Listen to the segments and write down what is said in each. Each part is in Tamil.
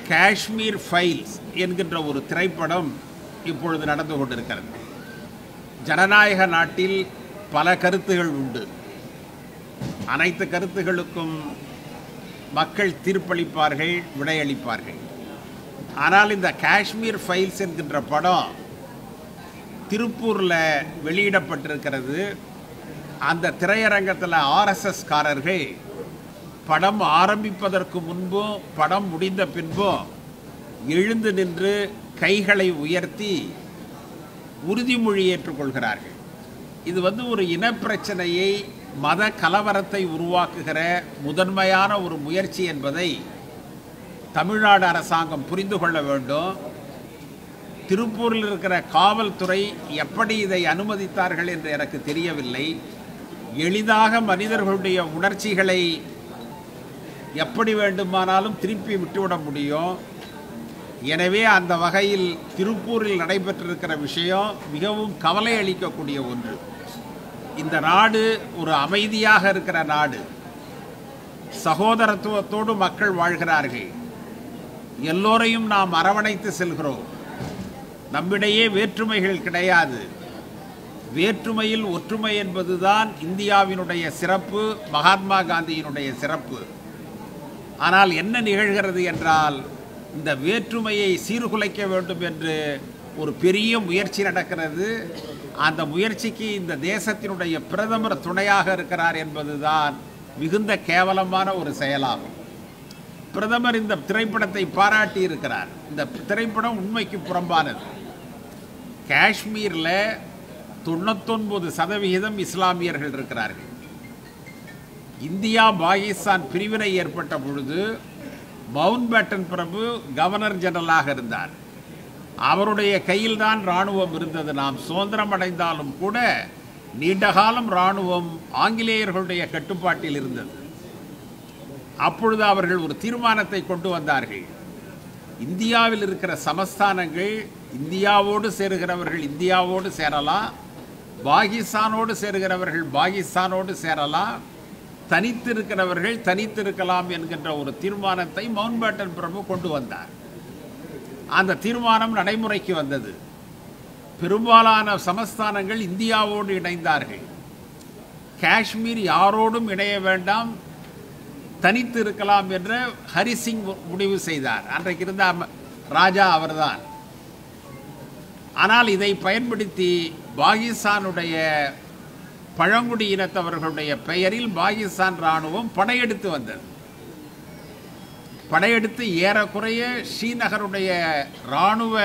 காஷ்மீர் ஃபைல்ஸ் என்கின்ற ஒரு திரைப்படம் இப்பொழுது நடந்து கொண்டிருக்கிறது ஜனநாயக நாட்டில் பல கருத்துகள் உண்டு அனைத்து கருத்துகளுக்கும் மக்கள் தீர்ப்பளிப்பார்கள் விடையளிப்பார்கள் ஆனால் இந்த காஷ்மீர் ஃபைல்ஸ் என்கின்ற படம் திருப்பூரில் வெளியிடப்பட்டிருக்கிறது அந்த திரையரங்கத்தில் ஆர்எஸ்எஸ் காரர்கள் படம் ஆரம்பிப்பதற்கு முன்பும் படம் முடிந்த பின்பும் எழுந்து நின்று கைகளை உயர்த்தி உறுதிமொழி ஏற்றுக்கொள்கிறார்கள் இது வந்து ஒரு இனப்பிரச்சனையை மத கலவரத்தை உருவாக்குகிற முதன்மையான ஒரு முயற்சி என்பதை தமிழ்நாடு அரசாங்கம் புரிந்து கொள்ள வேண்டும் திருப்பூரில் இருக்கிற காவல்துறை எப்படி இதை அனுமதித்தார்கள் என்று எனக்கு தெரியவில்லை எளிதாக மனிதர்களுடைய உணர்ச்சிகளை எப்படி வேண்டுமானாலும் திருப்பி விட்டுவிட முடியும் எனவே அந்த வகையில் திருப்பூரில் நடைபெற்றிருக்கிற விஷயம் மிகவும் கவலை அளிக்கக்கூடிய ஒன்று இந்த நாடு ஒரு அமைதியாக இருக்கிற நாடு சகோதரத்துவத்தோடு மக்கள் வாழ்கிறார்கள் எல்லோரையும் நாம் அரவணைத்து செல்கிறோம் நம்மிடையே வேற்றுமைகள் கிடையாது வேற்றுமையில் ஒற்றுமை என்பதுதான் இந்தியாவினுடைய சிறப்பு மகாத்மா காந்தியினுடைய சிறப்பு ஆனால் என்ன நிகழ்கிறது என்றால் இந்த வேற்றுமையை சீர்குலைக்க வேண்டும் என்று ஒரு பெரிய முயற்சி நடக்கிறது அந்த முயற்சிக்கு இந்த தேசத்தினுடைய பிரதமர் துணையாக இருக்கிறார் என்பதுதான் மிகுந்த கேவலமான ஒரு செயலாகும் பிரதமர் இந்த திரைப்படத்தை பாராட்டி இருக்கிறார் இந்த திரைப்படம் உண்மைக்கு புறம்பானது காஷ்மீரில் தொண்ணூத்தொன்பது சதவிகிதம் இஸ்லாமியர்கள் இருக்கிறார்கள் இந்தியா பாகிஸ்தான் பிரிவினை ஏற்பட்ட பொழுது மவுண்ட் பேட்டன் பிரபு கவர்னர் ஜெனரலாக இருந்தார் அவருடைய கையில்தான் இராணுவம் இருந்தது நாம் சுதந்திரம் அடைந்தாலும் கூட நீண்டகாலம் இராணுவம் ஆங்கிலேயர்களுடைய கட்டுப்பாட்டில் இருந்தது அப்பொழுது அவர்கள் ஒரு தீர்மானத்தை கொண்டு வந்தார்கள் இந்தியாவில் இருக்கிற சமஸ்தானங்கள் இந்தியாவோடு சேருகிறவர்கள் இந்தியாவோடு சேரலாம் பாகிஸ்தானோடு சேருகிறவர்கள் பாகிஸ்தானோடு சேரலாம் தனித்து இருக்கிறவர்கள் தனித்து இருக்கலாம் என்கின்ற ஒரு தீர்மானத்தை மவுண்ட் பேட்டன் பிரபு கொண்டு வந்தார் அந்த தீர்மானம் நடைமுறைக்கு வந்தது பெரும்பாலான சமஸ்தானங்கள் இந்தியாவோடு இணைந்தார்கள் காஷ்மீர் யாரோடும் இணைய வேண்டாம் தனித்து இருக்கலாம் என்று ஹரிசிங் முடிவு செய்தார் அன்றைக்கு இருந்த அம- ராஜா அவர்தான் ஆனால் இதை பயன்படுத்தி பாகிஸ்தானுடைய பழங்குடி இனத்தவர்களுடைய பெயரில் பாகிஸ்தான் இராணுவம் படையெடுத்து வந்தது படையெடுத்து ஏறக்குறைய ஸ்ரீநகருடைய இராணுவ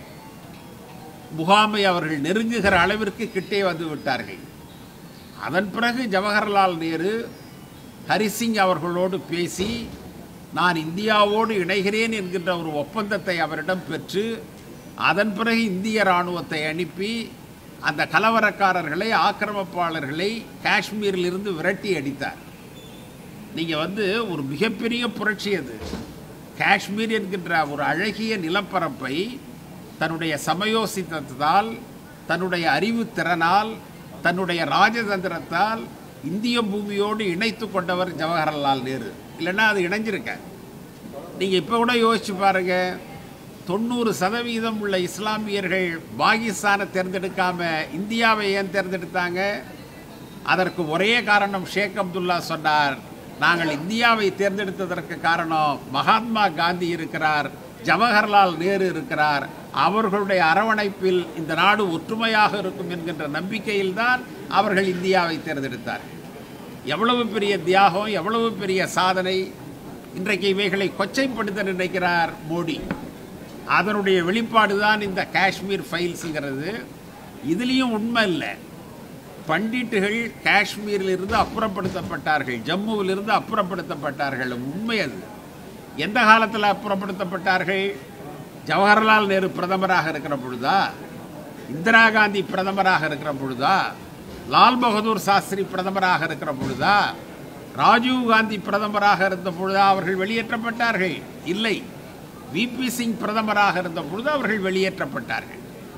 முகாமை அவர்கள் நெருங்குகிற அளவிற்கு கிட்டே வந்து விட்டார்கள் அதன் பிறகு ஜவஹர்லால் நேரு ஹரிசிங் அவர்களோடு பேசி நான் இந்தியாவோடு இணைகிறேன் என்கின்ற ஒரு ஒப்பந்தத்தை அவரிடம் பெற்று அதன் பிறகு இந்திய இராணுவத்தை அனுப்பி அந்த கலவரக்காரர்களை ஆக்கிரமிப்பாளர்களை காஷ்மீரிலிருந்து விரட்டி அடித்தார் நீங்கள் வந்து ஒரு மிகப்பெரிய புரட்சி அது காஷ்மீர் என்கின்ற ஒரு அழகிய நிலப்பரப்பை தன்னுடைய சமயோசித்தத்தால் தன்னுடைய அறிவுத்திறனால் தன்னுடைய ராஜதந்திரத்தால் இந்திய பூமியோடு இணைத்து கொண்டவர் ஜவஹர்லால் நேரு இல்லைன்னா அது இணைஞ்சிருக்க நீங்கள் இப்போ கூட யோசிச்சு பாருங்க தொண்ணூறு சதவீதம் உள்ள இஸ்லாமியர்கள் பாகிஸ்தானை தேர்ந்தெடுக்காம இந்தியாவை ஏன் தேர்ந்தெடுத்தாங்க அதற்கு ஒரே காரணம் ஷேக் அப்துல்லா சொன்னார் நாங்கள் இந்தியாவை தேர்ந்தெடுத்ததற்கு காரணம் மகாத்மா காந்தி இருக்கிறார் ஜவஹர்லால் நேரு இருக்கிறார் அவர்களுடைய அரவணைப்பில் இந்த நாடு ஒற்றுமையாக இருக்கும் என்கின்ற நம்பிக்கையில்தான் அவர்கள் இந்தியாவை தேர்ந்தெடுத்தார்கள் எவ்வளவு பெரிய தியாகம் எவ்வளவு பெரிய சாதனை இன்றைக்கு இவைகளை கொச்சைப்படுத்த நினைக்கிறார் மோடி அதனுடைய வெளிப்பாடு தான் இந்த காஷ்மீர் ஃபைல்ஸுங்கிறது இதுலேயும் உண்மை இல்லை பண்டிட்டுகள் காஷ்மீரிலிருந்து அப்புறப்படுத்தப்பட்டார்கள் ஜம்முவிலிருந்து அப்புறப்படுத்தப்பட்டார்கள் உண்மை அது எந்த காலத்தில் அப்புறப்படுத்தப்பட்டார்கள் ஜவஹர்லால் நேரு பிரதமராக இருக்கிற பொழுதா இந்திரா காந்தி பிரதமராக இருக்கிற பொழுதா லால் பகதூர் சாஸ்திரி பிரதமராக இருக்கிற பொழுதா ராஜீவ் காந்தி பிரதமராக இருந்த பொழுதா அவர்கள் வெளியேற்றப்பட்டார்கள் இல்லை விபி சிங் பிரதமராக இருந்த பொழுது அவர்கள் வெளியேற்றப்பட்டார்கள்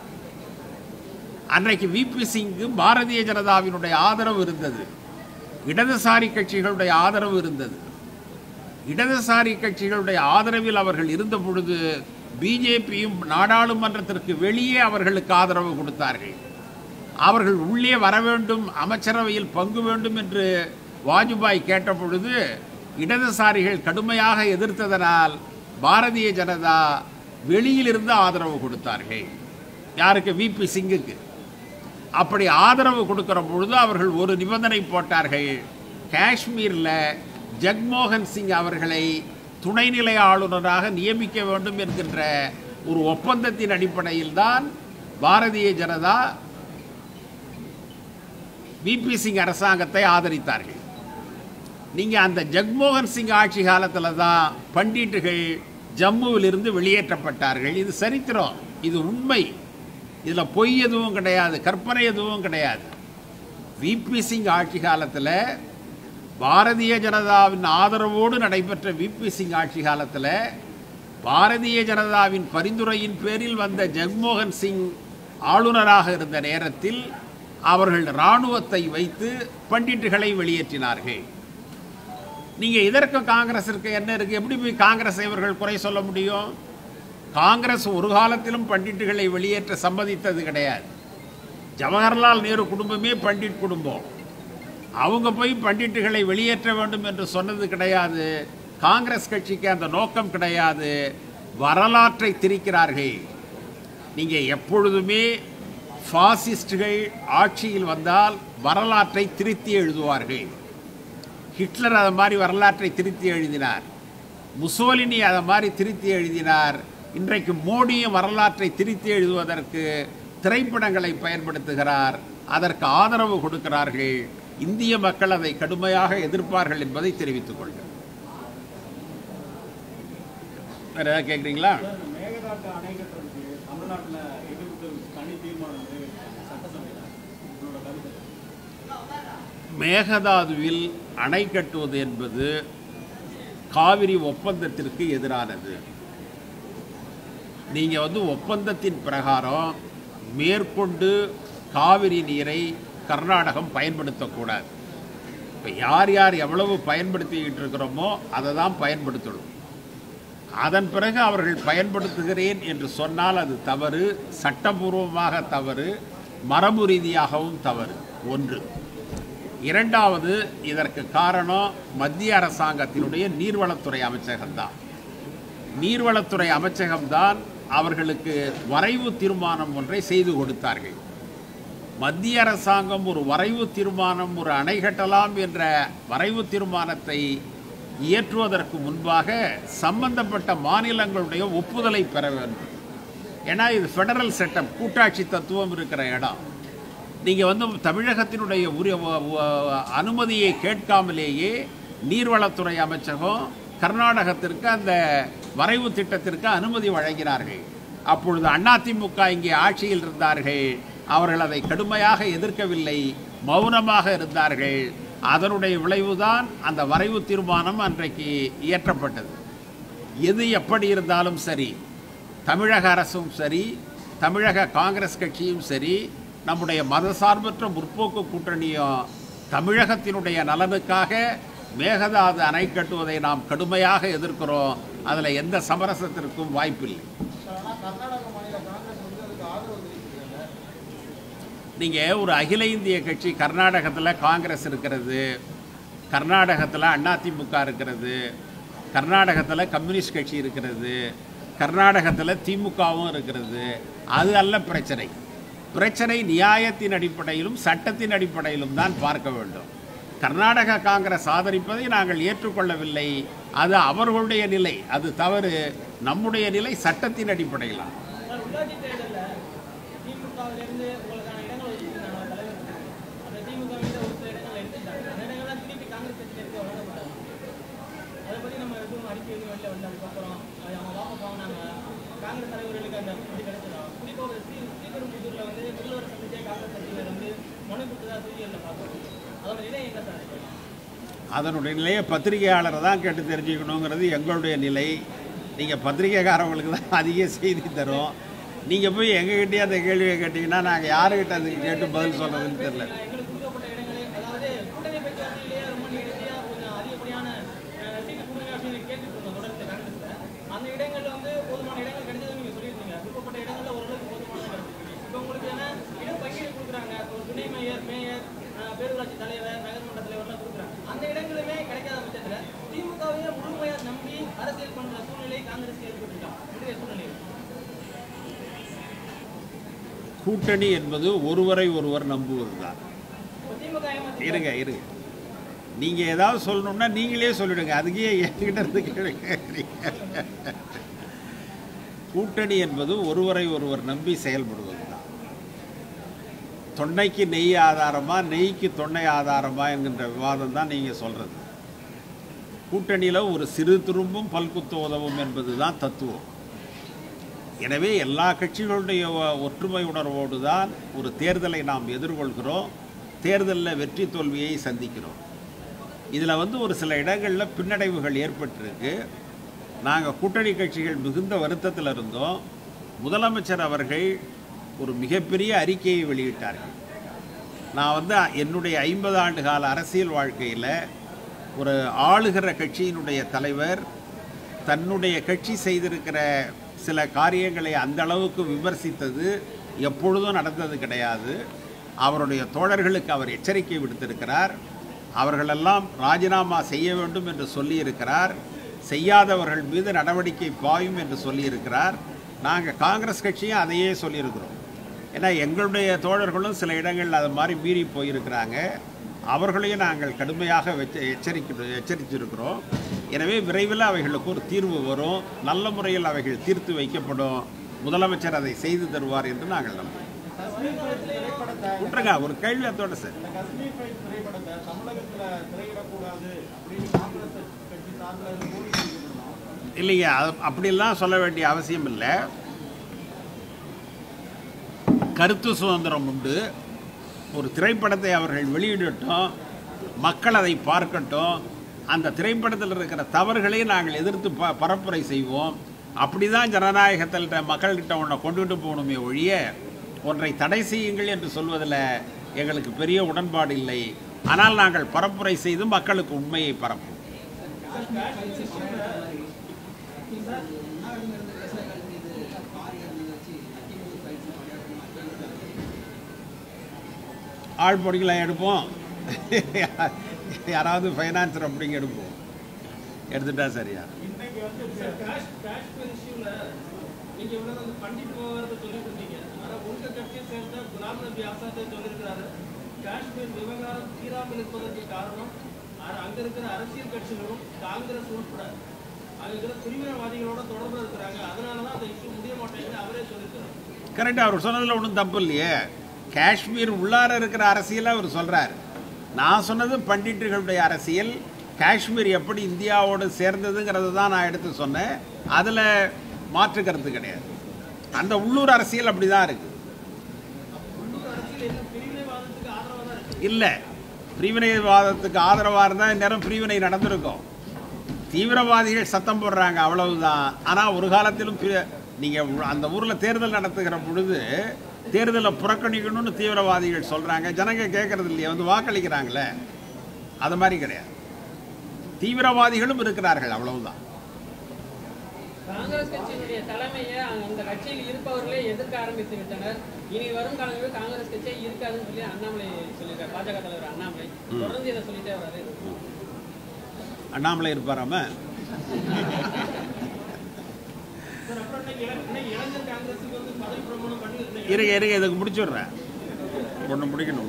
அன்றைக்கு விபி சிங்கு பாரதிய ஜனதாவினுடைய ஆதரவு இருந்தது இடதுசாரி கட்சிகளுடைய ஆதரவு இருந்தது இடதுசாரி கட்சிகளுடைய ஆதரவில் அவர்கள் இருந்த பொழுது பிஜேபியும் நாடாளுமன்றத்திற்கு வெளியே அவர்களுக்கு ஆதரவு கொடுத்தார்கள் அவர்கள் உள்ளே வர வேண்டும் அமைச்சரவையில் பங்கு வேண்டும் என்று வாஜ்பாய் கேட்ட பொழுது இடதுசாரிகள் கடுமையாக எதிர்த்ததனால் பாரதிய ஜனதா வெளியிலிருந்து ஆதரவு கொடுத்தார்கள் யாருக்கு விபி சிங்குக்கு அப்படி ஆதரவு கொடுக்கிற பொழுது அவர்கள் ஒரு நிபந்தனை போட்டார்கள் காஷ்மீரில் ஜக்மோகன் சிங் அவர்களை துணைநிலை ஆளுநராக நியமிக்க வேண்டும் என்கின்ற ஒரு ஒப்பந்தத்தின் அடிப்படையில் தான் பாரதிய ஜனதா விபி சிங் அரசாங்கத்தை ஆதரித்தார்கள் நீங்கள் அந்த ஜக்மோகன் சிங் ஆட்சி காலத்தில் தான் பண்டிட்டுகள் ஜம்முவிலிருந்து வெளியேற்றப்பட்டார்கள் இது சரித்திரம் இது உண்மை இதில் பொய் எதுவும் கிடையாது கற்பனை எதுவும் கிடையாது விபி சிங் ஆட்சி காலத்தில் பாரதிய ஜனதாவின் ஆதரவோடு நடைபெற்ற விபி சிங் ஆட்சி காலத்தில் பாரதிய ஜனதாவின் பரிந்துரையின் பேரில் வந்த ஜக்மோகன் சிங் ஆளுநராக இருந்த நேரத்தில் அவர்கள் இராணுவத்தை வைத்து பண்டிட்டுகளை வெளியேற்றினார்கள் நீங்க இதற்கு காங்கிரஸிற்கு என்ன இருக்கு எப்படி போய் காங்கிரஸ் இவர்கள் குறை சொல்ல முடியும் காங்கிரஸ் ஒரு காலத்திலும் பண்டிட்டுகளை வெளியேற்ற சம்மதித்தது கிடையாது ஜவஹர்லால் நேரு குடும்பமே பண்டிட் குடும்பம் அவங்க போய் பண்டிட்டுகளை வெளியேற்ற வேண்டும் என்று சொன்னது கிடையாது காங்கிரஸ் கட்சிக்கு அந்த நோக்கம் கிடையாது வரலாற்றை திரிக்கிறார்கள் நீங்க எப்பொழுதுமே பாசிஸ்டுகள் ஆட்சியில் வந்தால் வரலாற்றை திருத்தி எழுதுவார்கள் ஹிட்லர் அதை மாதிரி வரலாற்றை திருத்தி எழுதினார் முசோலினி அதை மாதிரி திருத்தி எழுதினார் இன்றைக்கு மோடியும் வரலாற்றை திருத்தி எழுதுவதற்கு திரைப்படங்களை பயன்படுத்துகிறார் அதற்கு ஆதரவு கொடுக்கிறார்கள் இந்திய மக்கள் அதை கடுமையாக எதிர்ப்பார்கள் என்பதை தெரிவித்துக் கொள்கிறேன் வேற ஏதாவது கேட்குறீங்களா மேகதாட்டு அணை கட்டுறதுக்கு தமிழ்நாட்டில் எதிர்ப்பு தனி தீர்மானம் நிறைவேற்றினாங்க சட்டசபையில் உங்களோட கருத்து மேகதாதுவில் அணை கட்டுவது என்பது காவிரி ஒப்பந்தத்திற்கு எதிரானது நீங்கள் வந்து ஒப்பந்தத்தின் பிரகாரம் மேற்கொண்டு காவிரி நீரை கர்நாடகம் பயன்படுத்தக்கூடாது இப்போ யார் யார் எவ்வளவு பயன்படுத்திக்கிட்டு இருக்கிறோமோ அதை தான் பயன்படுத்தணும் அதன் பிறகு அவர்கள் பயன்படுத்துகிறேன் என்று சொன்னால் அது தவறு சட்டபூர்வமாக தவறு மரபு ரீதியாகவும் தவறு ஒன்று இரண்டாவது இதற்கு காரணம் மத்திய அரசாங்கத்தினுடைய நீர்வளத்துறை அமைச்சகம்தான் நீர்வளத்துறை அமைச்சகம்தான் அவர்களுக்கு வரைவு தீர்மானம் ஒன்றை செய்து கொடுத்தார்கள் மத்திய அரசாங்கம் ஒரு வரைவு தீர்மானம் ஒரு அணை கட்டலாம் என்ற வரைவு தீர்மானத்தை இயற்றுவதற்கு முன்பாக சம்பந்தப்பட்ட மாநிலங்களுடைய ஒப்புதலை பெற வேண்டும் ஏன்னா இது ஃபெடரல் செட்டப் கூட்டாட்சி தத்துவம் இருக்கிற இடம் நீங்கள் வந்து தமிழகத்தினுடைய உரிய வ- வ- அனுமதியை கேட்காமலேயே நீர்வளத்துறை அமைச்சகம் கர்நாடகத்திற்கு அந்த வரைவு திட்டத்திற்கு அனுமதி வழங்கினார்கள் அப்பொழுது அதிமுக இங்கே ஆட்சியில் இருந்தார்கள் அவர்கள் அதை கடுமையாக எதிர்க்கவில்லை மௌனமாக இருந்தார்கள் அதனுடைய விளைவுதான் அந்த வரைவு தீர்மானம் அன்றைக்கு இயற்றப்பட்டது எது எப்படி இருந்தாலும் சரி தமிழக அரசும் சரி தமிழக காங்கிரஸ் கட்சியும் சரி நம்முடைய மதசார்பற்ற முற்போக்கு கூட்டணியும் தமிழகத்தினுடைய நலனுக்காக மேகதாது அணை கட்டுவதை நாம் கடுமையாக எதிர்க்கிறோம் அதில் எந்த சமரசத்திற்கும் வாய்ப்பில்லை ஆனால் கர்நாடக மாநில காங்கிரஸ் வந்து அதுக்கு ஆதரவு தெரிவிக்கிறாங்க நீங்கள் ஒரு அகில இந்திய கட்சி கர்நாடகத்தில் காங்கிரஸ் இருக்கிறது கர்நாடகத்தில் அதிமுக இருக்கிறது கர்நாடகத்தில் கம்யூனிஸ்ட் கட்சி இருக்கிறது கர்நாடகத்தில் திமுகவும் இருக்கிறது அது அல்ல பிரச்சனை பிரச்சனை நியாயத்தின் அடிப்படையிலும் சட்டத்தின் அடிப்படையிலும் தான் பார்க்க வேண்டும் கர்நாடக காங்கிரஸ் ஆதரிப்பதை நாங்கள் ஏற்றுக்கொள்ளவில்லை அது அவர்களுடைய நிலை அது தவறு நம்முடைய நிலை சட்டத்தின் அடிப்படையிலான சார் உள்ளாட்சி தேர்தலில் திமுகவிலிருந்து உங்களுக்கான இடங்கள் ஒதுக்கிட்டாங்க தலைவர் அந்த திமுக மீது ஒரு சில இடங்கள் எடுத்துட்டாங்க அந்த இடங்கள்லாம் திருப்பி காங்கிரஸ் கட்சியிலிருந்து வழங்கப்பட்டாங்க அதை பற்றி நம்ம எதுவும் அறிக்கை எதுவும் வெளில வந்து அதுக்கப்புறம் அது அவங்க வாபஸ் வாங்கினாங்க காங்கிரஸ் தலைவர்களுக்கு அந்த இது கிடைச்சதா குறிப்பாக ஸ்ரீ ஸ்ரீபெரும்புத்தூரில் வந்து முதல்வர் சந்திச்சே காங்கிரஸ் கட்சியினர் வந்து மனு கொடுத்ததா செய்திகளில் பார்க்குறோம் அதோட நிலை எங்க சார் இருக்கு அதனுடைய நிலையை பத்திரிகையாளரை தான் கேட்டு தெரிஞ்சுக்கணுங்கிறது எங்களுடைய நிலை நீங்கள் பத்திரிகைக்காரவங்களுக்கு தான் அதிக செய்தி தரும் நீங்கள் போய் எங்ககிட்டயே அந்த கேள்வியை கேட்டிங்கன்னா நாங்கள் யாருக்கிட்ட அதுக்கு கேட்டு பதில் சொல்கிறதுன்னு தெரில எங்களுக்கு கொடுக்கப்பட்ட இடங்களே அதாவது கூட்டணி பேச்சுவார்த்தையிலேயே ரொம்ப நீடித்தியாக கொஞ்சம் அதிகப்படியான அஹ், சீட்டு கொடுங்க அப்படின்னு ஊராட்சி தலைவர் நகர்மன்ற தலைவர்லாம் கொடுக்குறாங்க அந்த இடங்களுமே கிடைக்காத பட்சத்துல திமுகவையே முழுமையா நம்பி அரசியல் பண்ற சூழ்நிலை காங்கிரஸ் ஏற்பட்டுருக்கான் இன்றைய சூழ்நிலை கூட்டணி என்பது ஒருவரை ஒருவர் நம்புவதுதான் இப்ப திமுக ஏமாத்தி இருங்க இருங்க நீங்க ஏதாவது சொல்லணும்னா நீங்களே சொல்லிடுங்க அதுக்கே என்கிட்ட இருந்து கேட்குறீங்க கூட்டணி என்பது ஒருவரை ஒருவர் நம்பி செயல்படுவது தான் தொன்னைக்கு நெய் ஆதாரமா நெய்க்கு தொன்னை ஆதாரமா என்கின்ற விவாதம் தான் நீங்க சொல்றது கூட்டணியில் ஒரு சிறு துரும்பும் பல்குத்து உதவும் என்பது தான் தத்துவம் எனவே எல்லா கட்சிகளுடைய ஒ- ஒற்றுமை உணர்வோடு தான் ஒரு தேர்தலை நாம் எதிர்கொள்கிறோம் தேர்தலில் வெற்றி தோல்வியை சந்திக்கிறோம் இதில் வந்து ஒரு சில இடங்களில் பின்னடைவுகள் ஏற்பட்டிருக்கு நாங்கள் கூட்டணி கட்சிகள் மிகுந்த வருத்தத்தில் இருந்தோம் முதலமைச்சர் அவர்கள் ஒரு மிகப்பெரிய அறிக்கையை வெளியிட்டார்கள் நான் வந்து என்னுடைய ஐம்பது ஆண்டு கால அரசியல் வாழ்க்கையில் ஒரு ஆளுகிற கட்சியினுடைய தலைவர் தன்னுடைய கட்சி செய்திருக்கிற சில காரியங்களை அந்த அளவுக்கு விமர்சித்தது எப்பொழுதும் நடந்தது கிடையாது அவருடைய தோழர்களுக்கு அவர் எச்சரிக்கை விடுத்திருக்கிறார் அவர்களெல்லாம் ராஜினாமா செய்ய வேண்டும் என்று சொல்லியிருக்கிறார் செய்யாதவர்கள் மீது நடவடிக்கை பாயும் என்று சொல்லியிருக்கிறார் நாங்கள் காங்கிரஸ் கட்சியும் அதையே சொல்லியிருக்கிறோம் ஏன்னா எங்களுடைய தோழர்களும் சில இடங்களில் அது மாதிரி மீறி போயிருக்கிறாங்க அவர்களையும் நாங்கள் கடுமையாக வச்ச எச்சரிக்க எச்சரித்திருக்கிறோம் எனவே விரைவில் அவைகளுக்கு ஒரு தீர்வு வரும் நல்ல முறையில் அவைகள் தீர்த்து வைக்கப்படும் முதலமைச்சர் அதை செய்து தருவார் என்று நாங்கள் நம்புகிறோம் காஷ்மீர் ஃபைல் திரைப்படத்தை விட்டுருங்க ஒரு கேள்வி அதோட சார் இந்த காஷ்மீர் ஃபைல் திரைப்படத்தை தமிழகத்துல திரையிடக்கூடாது அப்படின்னு காங்கிரஸ் கட்சி சார்பில் கோரிக்கை வைக்கப்படலாம் இல்லைங்க அது அப்படிலாம் சொல்ல வேண்டிய அவசியம் இல்லை கருத்து சுதந்திரம் உண்டு ஒரு திரைப்படத்தை அவர்கள் வெளியிடட்டும் மக்கள் அதை பார்க்கட்டும் அந்த திரைப்படத்தில் இருக்கிற தவறுகளை நாங்கள் எதிர்த்து ப பரப்புரை செய்வோம் அப்படி தான் ஜனநாயகத்தில் மக்கள்கிட்ட ஒன்றை கொண்டுட்டு போகணுமே ஒழிய ஒன்றை தடை செய்யுங்கள் என்று சொல்வதில் எங்களுக்கு பெரிய உடன்பாடு இல்லை ஆனால் நாங்கள் பரப்புரை செய்து மக்களுக்கு உண்மையை பரப்புவோம் ஆள் பொடிகளை எடுப்போம் யாராவது ஃபைனான்சர் அப்படிங்க எடுப்போம் எடுத்துட்டா சரியா இன்னைக்கு வந்து காஷ் காஷ்மீர் இஷ்யூல நீங்க இவ்வளவு அந்த பண்டிட் விவகாரத்தை சொல்லிட்டு இருந்தீங்க ஆனா உங்க கட்சியை சேர்ந்த குலாம் நபி ஆசாத்தை சொல்லியிருக்கிறாரு காஷ்மீர் விவகாரம் தீராமல் இருப்பதற்கு காரணம் அ- அங்க இருக்கிற அரசியல் கட்சிகளும் காங்கிரஸ் உட்பட அங்க இருக்கிற பிரிவினவாதிகளோட தொடர்பு இருக்கிறாங்க அதனாலதான் அந்த இஷ்யூ முடிய மாட்டேங்குது அவரே சொல்லியிருக்கிறாரு கரெக்டாக அவர் சொன்னதில் ஒன்றும் தப்பு இல்லையே காஷ்மீர் உள்ளார இருக்கிற அரசியலை அவர் சொல்கிறார் நான் சொன்னது பண்டிட்டுகளுடைய அரசியல் காஷ்மீர் எப்படி இந்தியாவோடு சேர்ந்ததுங்கிறது தான் நான் எடுத்து சொன்னேன் அதில் மாற்று கருத்து கிடையாது அந்த உள்ளூர் அரசியல் அப்படி தான் இருக்குது உள்ளூர் அரசியல் என்ன பிரிவினைவாதத்துக்கு ஆதரவா தான் இருக்கு இல்லை பிரிவினைவாதத்துக்கு ஆதரவாக இருந்தால் இந்நேரம் பிரிவினை நடந்திருக்கும் தீவிரவாதிகள் சத்தம் போடுறாங்க அவ்வளவுதான் ஆனால் ஒரு காலத்திலும் நீங்கள் அந்த ஊரில் தேர்தல் நடத்துகிற பொழுது தேர்தலை புறக்கணிக்கணும்னு தீவிரவாதிகள் சொல்கிறாங்க ஜனங்க கேட்கறது இல்லையா வந்து வாக்களிக்கிறாங்களே அது மாதிரி கிடையாது தீவிரவாதிகளும் இருக்கிறார்கள் அவ்வளவுதான் காங்கிரஸ் கட்சியினுடைய தலைமையை அந்த கட்சியில் இருப்பவர்களே எதிர்க்க ஆரம்பித்து விட்டனர் இனி வரும் காலங்களில் காங்கிரஸ் கட்சியே இருக்காதுன்னு சொல்லி அண்ணாமலை சொல்லியிருக்காரு பாஜக தலைவர் அண்ணாமலை தொடர்ந்து இதை சொல்லிட்டே வராரு அண்ணாமலை இருப்பாராம சார் அப்புறம் இன்னைக்கு இள- இன்னைக்கு இளைஞர் காங்கிரஸுக்கு வந்து பதவி பிரமாணம் பண்ணி இன்னைக்கு இருங்க இருங்க இதுக்கு முடிச்சுடுறேன் ஒன்று முடிக்கணும்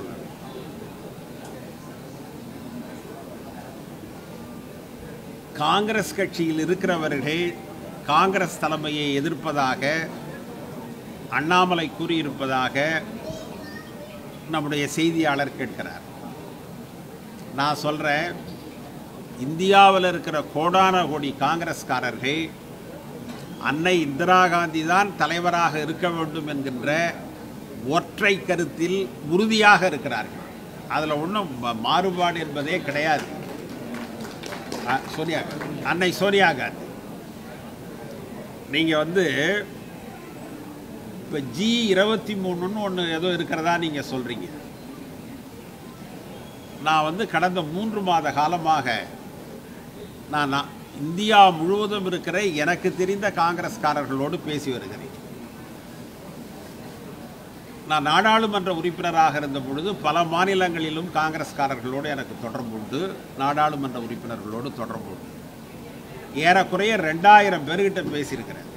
காங்கிரஸ் கட்சியில் இருக்கிறவர்கள் காங்கிரஸ் தலைமையை எதிர்ப்பதாக அண்ணாமலை கூறியிருப்பதாக நம்முடைய செய்தியாளர் கேட்கிறார் நான் சொல்கிறேன் இந்தியாவில் இருக்கிற கோடான கோடி காங்கிரஸ்காரர்கள் அன்னை இந்திரா காந்தி தான் தலைவராக இருக்க வேண்டும் என்கின்ற ஒற்றை கருத்தில் உறுதியாக இருக்கிறார்கள் அதில் ஒன்றும் மாறுபாடு என்பதே கிடையாது அ, சோனியா காந்தி அன்னை சோனியா காந்தி நீங்கள் வந்து இப்போ ஜி இருபத்தி மூணுன்னு ஒன்று ஏதோ இருக்கிறதா நீங்கள் சொல்கிறீங்க நான் வந்து கடந்த மூன்று மாத காலமாக நான் நான் இந்தியா முழுவதும் இருக்கிற எனக்கு தெரிந்த காங்கிரஸ்காரர்களோடு பேசி வருகிறேன் நான் நாடாளுமன்ற உறுப்பினராக இருந்த பொழுது பல மாநிலங்களிலும் காங்கிரஸ்காரர்களோடு எனக்கு தொடர்பு உண்டு நாடாளுமன்ற உறுப்பினர்களோடு தொடர்பு உண்டு ஏறக்குறைய ரெண்டாயிரம் பேர்கிட்ட பேசியிருக்கிறேன்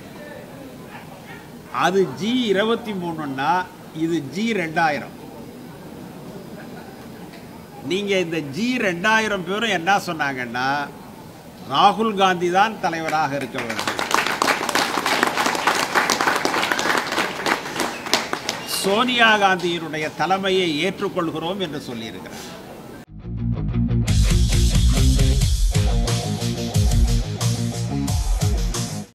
அது ஜி இருபத்தி மூணுன்னா இது ஜி ரெண்டாயிரம் நீங்க இந்த ஜி ரெண்டாயிரம் பேரும் என்ன சொன்னாங்கன்னா ராகுல் காந்தி தான் தலைவராக இருக்க வேண்டும் சோனியா காந்தியினுடைய தலைமையை ஏற்றுக்கொள்கிறோம் என்று சொல்லியிருக்கிறார்